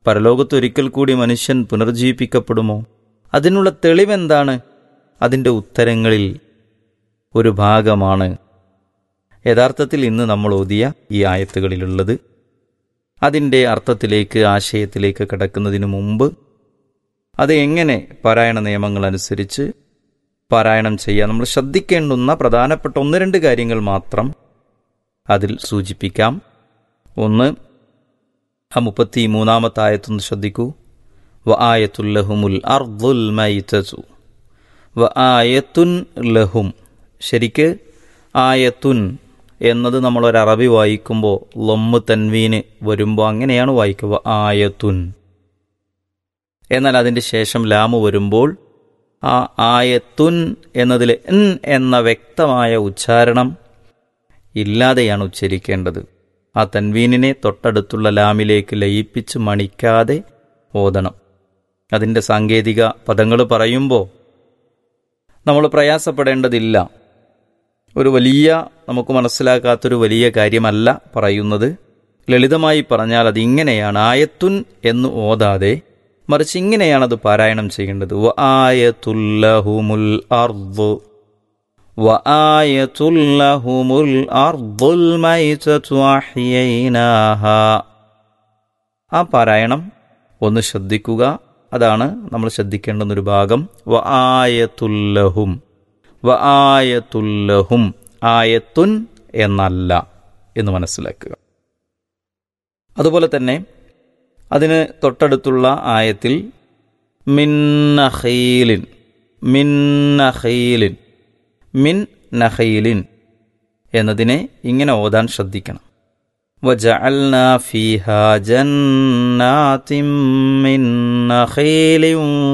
പരലോകത്തൊരിക്കൽ കൂടി മനുഷ്യൻ പുനർജീവിപ്പിക്കപ്പെടുമോ അതിനുള്ള തെളിവെന്താണ് അതിൻ്റെ ഉത്തരങ്ങളിൽ ഒരു ഭാഗമാണ് യഥാർത്ഥത്തിൽ ഇന്ന് നമ്മൾ ഓതിയ ഈ ആയത്തുകളിലുള്ളത് അതിൻ്റെ അർത്ഥത്തിലേക്ക് ആശയത്തിലേക്ക് കടക്കുന്നതിന് മുമ്പ് അത് എങ്ങനെ പാരായണ നിയമങ്ങൾ അനുസരിച്ച് പാരായണം ചെയ്യാൻ നമ്മൾ ശ്രദ്ധിക്കേണ്ടുന്ന പ്രധാനപ്പെട്ട ഒന്ന് രണ്ട് കാര്യങ്ങൾ മാത്രം അതിൽ സൂചിപ്പിക്കാം ഒന്ന് ആ മുപ്പത്തി മൂന്നാമത്തെ ആയത്തൊന്ന് ശ്രദ്ധിക്കൂ വ ആയത്തുല്ലഹുമുൽ അർദുൽ മൈതസു വ ആയത്തുൻ ലഹും ശരിക്ക് ആയത്തുൻ എന്നത് നമ്മൾ ഒരു അറബി വായിക്കുമ്പോൾ ലൊമ്മ് തൻവീന് വരുമ്പോൾ അങ്ങനെയാണ് വായിക്കുക ആയത്തുൻ എന്നാൽ അതിൻ്റെ ശേഷം ലാമ് വരുമ്പോൾ ആ ആയത്തുൻ എന്നതിൽ എൻ എന്ന വ്യക്തമായ ഉച്ചാരണം ഇല്ലാതെയാണ് ഉച്ചരിക്കേണ്ടത് ആ തൻവീനിനെ തൊട്ടടുത്തുള്ള ലാമിലേക്ക് ലയിപ്പിച്ച് മണിക്കാതെ ഓതണം അതിൻ്റെ സാങ്കേതിക പദങ്ങൾ പറയുമ്പോൾ നമ്മൾ പ്രയാസപ്പെടേണ്ടതില്ല ഒരു വലിയ നമുക്ക് മനസ്സിലാക്കാത്തൊരു വലിയ കാര്യമല്ല പറയുന്നത് ലളിതമായി പറഞ്ഞാൽ അതിങ്ങനെയാണ് ആയത്തുൻ എന്ന് ഓതാതെ മറിച്ച് ഇങ്ങനെയാണ് അത് പാരായണം ചെയ്യേണ്ടത് വ ആയത്തുല്ലഹുമുൽ അർദ് വ ആയത്തുല്ലഹുമുൽ അർദുൽ മൈതതു അഹ്യൈനാഹ ആ പാരായണം ഒന്ന് ശ്രദ്ധിക്കുക അതാണ് നമ്മൾ ശ്രദ്ധിക്കേണ്ടുന്ന ഒരു ഭാഗം വ ആയത്തുല്ലഹും വ ആയത്തുല്ലഹും ആയത്തുൻ എന്നല്ല എന്ന് മനസ്സിലാക്കുക അതുപോലെ തന്നെ അതിന് തൊട്ടടുത്തുള്ള ആയത്തിൽ മിന്നഹീലിൻ മിന്നഹീലിൻ മിൻ നഹീലിൻ എന്നതിനെ ഇങ്ങനെ ഓതാൻ ശ്രദ്ധിക്കണം وجعلنا فيها جنات من نخيل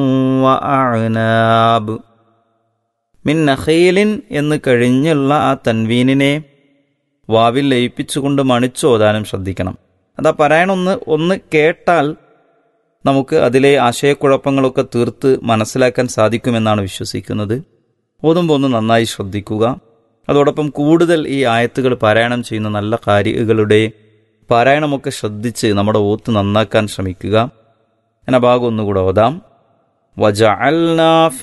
وأعناب മിൻ നഖീലിൻ എന്ന് കഴിഞ്ഞുള്ള ആ തൻവീനിനെ വാവിൽ ലയിപ്പിച്ചുകൊണ്ട് മണിച്ചോതാനും ശ്രദ്ധിക്കണം അതാ പറയാനൊന്ന് ഒന്ന് കേട്ടാൽ നമുക്ക് അതിലെ ആശയക്കുഴപ്പങ്ങളൊക്കെ തീർത്ത് മനസ്സിലാക്കാൻ സാധിക്കുമെന്നാണ് വിശ്വസിക്കുന്നത് ഓതുമ്പോൾ ഒന്ന് നന്നായി ശ്രദ്ധിക്കുക അതോടൊപ്പം കൂടുതൽ ഈ ആയത്തുകൾ പാരായണം ചെയ്യുന്ന നല്ല കാര്യങ്ങളുടെ പാരായണമൊക്കെ ശ്രദ്ധിച്ച് നമ്മുടെ ഓത്ത് നന്നാക്കാൻ ശ്രമിക്കുക എന്ന ഭാഗം ഒന്നുകൂടെ ഓതാം വജ